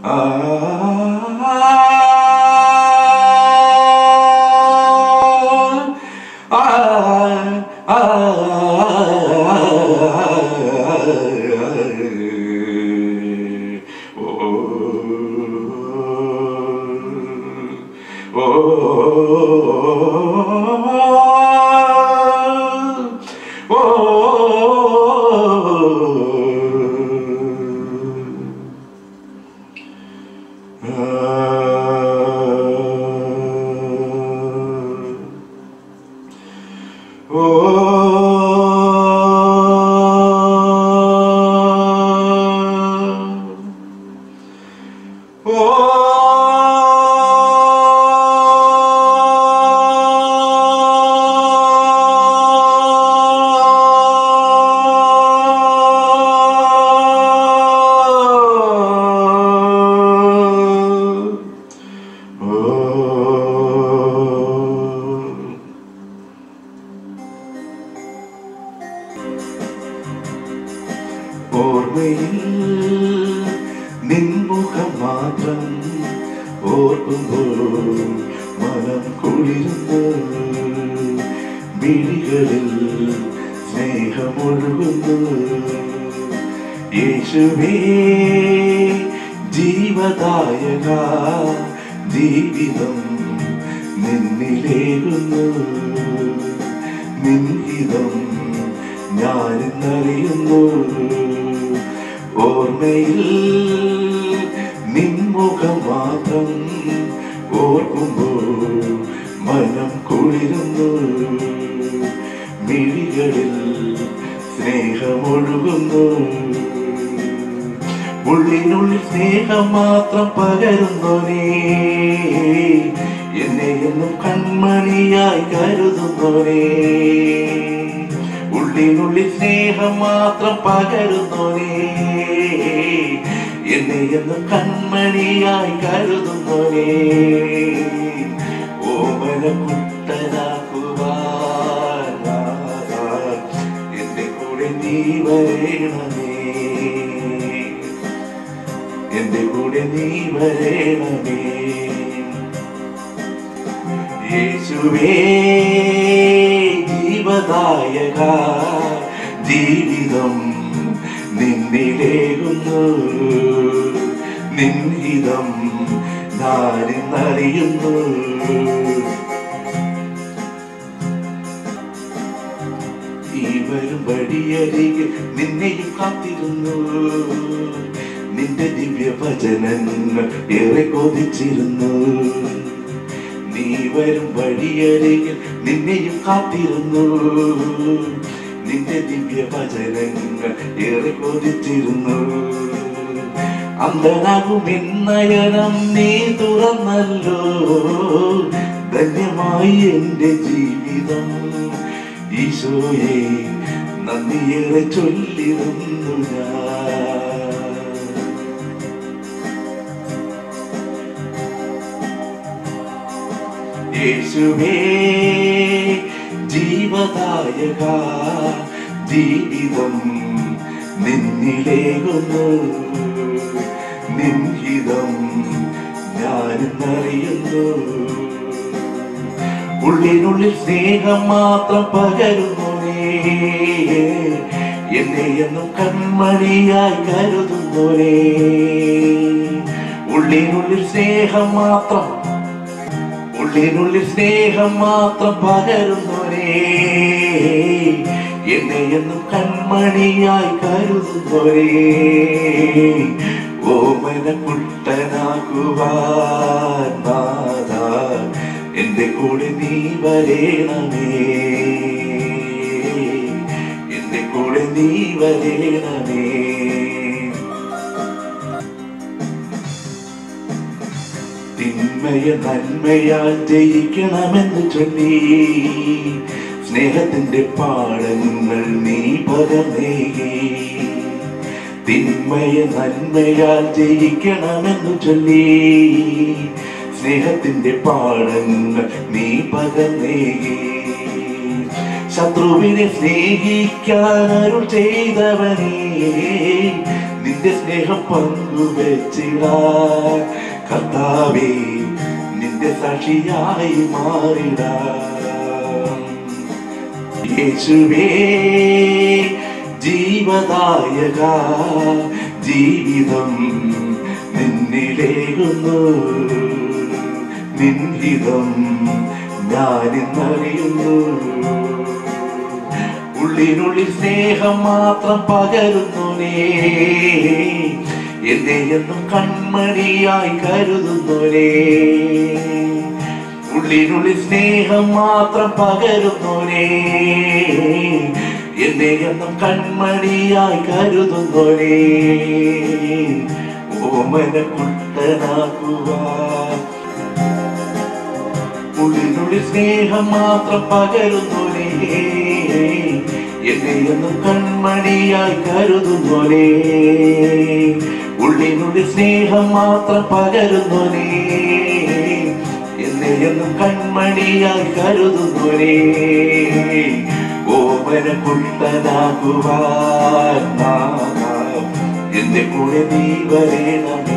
ആ ആ ആ ഓർമ്മയിൽ നിൻമുഖം മാത്രം ഓർക്കുമ്പോൾ മനം കുളിരുന്നു മിഴികളിൽ സ്നേഹമൊഴുകുന്നു യേശുവേ ജീവദായക ജീവിതം നിന്നിലേകുന്നു നിൻഹിതം ഞാനിന്നറിയുന്നു ഓർമ്മയിൽ നിൻമുഖം മാത്രം ഓർക്കുമ്പോൾ മനം കുളിരുന്നു മിഴികളിൽ സ്നേഹമൊഴുകുന്നു ഉള്ളിനുള്ളിൽ സ്നേഹം മാത്രം പകരുന്നോനേ എന്നെ എന്നും കൺമണിയായി കരുതുന്നോനേ ഉള്ളിനുള്ളിൽ സ്നേഹം മാത്രം പകരുന്നോനേ എന്നെ എന്നും കൺമണിയായി കരുതുന്നോനേ ഓമന കുട്ടനാക്കുവാൻ എന്റെ കൂടെ നീ വരേണമേ എന്റെ കൂടെ നീ വരേണമേ യേശുവേ ജീവദായക ജീവിതം നിന്നിലേകുന്നു നിൻഹിതം ഞാനിന്നറിയുന്നു ഈ വരും വഴിയരികിൽ നിന്നെയും കാത്തിരുന്നു നിന്റെ ദിവ്യവചനങ്ങൾ ഏറെ കൊതിച്ചിരുന്നു നീ വരും വഴിയരികിൽ നിന്നെയും കാത്തിരുന്നു നിന്റെ ദിവ്യവചനങ്ങൾ ഏറെ കൊതിച്ചിരുന്നു അന്ധനാകും എന്നയനം നീ തുറന്നല്ലോ ധന്യമായി എന്റെ ജീവിതം ഈശോയെ നന്ദിയേറെ ചൊല്ലിരുന്നു ഞാൻ യേശുവേ ജീവദായക ജീവിതം നിന്നിലേകുന്നു നിൻഹിതം ഞാനിന്നറിയുന്നു ഉള്ളിനുള്ളിൽ സ്നേഹം മാത്രം പകരുന്നോനേ എന്നെ എന്നും കൺമണിയായി കരുതുന്നോനേ ഉള്ളിനുള്ളിൽ സ്നേഹം മാത്രം ഉള്ളിനുള്ളിൽ സ്നേഹം മാത്രം പകരുന്നോരേ എന്നെ എന്നും കൺമണിയായി കരുതുന്നോരേ ഓമന കുട്ടനാകുവാൻ നാഥ എന്റെ കൂടെ നീ വരേണമേ എന്റെ കൂടെ നീ വരേണമേ തിന്മയ നന്മയാൽ ജയിക്കണമെന്ന് ചൊല്ലി സ്നേഹത്തിന്റെ പാഠങ്ങൾ നീ പകർന്നേകി തിന്മയ നന്മയാൽ ജയിക്കണമെന്ന് ചൊല്ലി സ്നേഹത്തിന്റെ പാഠങ്ങൾ നീ പകർന്നേകി ശത്രുവിനെ സ്നേഹിക്കാൻ അരുൾ ചെയ്തവനേ നിൻ നിന്റെ സ്നേഹം പങ്കുവെച്ചിടാൻ കർത്താവേ നിന്റെ സാക്ഷിയായി മാറിടാം യേശുവേ ജീവദായക ജീവിതം നിന്നിലേകുന്നു നിൻഹിതം ഞാനിന്നറിയുന്നു ഉള്ളിനുള്ളിൽ സ്നേഹം മാത്രം പകരുന്നു നീ എന്നെ എന്നും കൺമണിയായി കരുതുന്നു നീ ഉള്ളിനുള്ളിൽ സ്നേഹം മാത്രം പകരുന്നു നീ എന്നെ എന്നും കൺമണിയായി കരുതുന്നു നീ ഓമന കുട്ടനാക്കുവാൻ ഉള്ളിനുള്ളിൽ സ്നേഹം മാത്രം പകരുന്നോലേ എന്നെ എന്നും കൺമണിയായി കരുതുന്നോലേ ഉള്ളിനുള്ളിൽ സ്നേഹം മാത്രം പകരുന്നോലേ എന്നെ എന്നും കൺമണിയായി കരുതുന്നോലേ ഓമന കുട്ടനാകുവാൻ നാഥാ, എന്റെ കൂടെ നീ വരേണമേ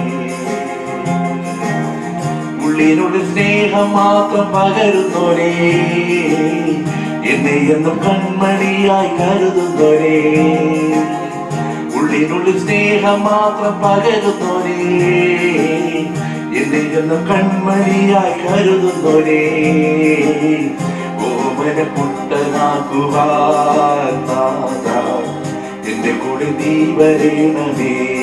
ഉള്ളിനുള്ളിൽ സ്നേഹം മാത്രം പകരുന്നോരേ എന്നെ എന്നും കൺമണിയായി കരുതുന്നോരേ ഉള്ളിനുള്ളിൽ സ്നേഹം മാത്രം പകരുന്നോരേ എന്നെ എന്നും കൺമണിയായി കരുതുന്നോരേ ഓമന കുട്ടനാക്കുവാൻ നാഥാ, എന്റെ കൂടെ നീ വരേണമേ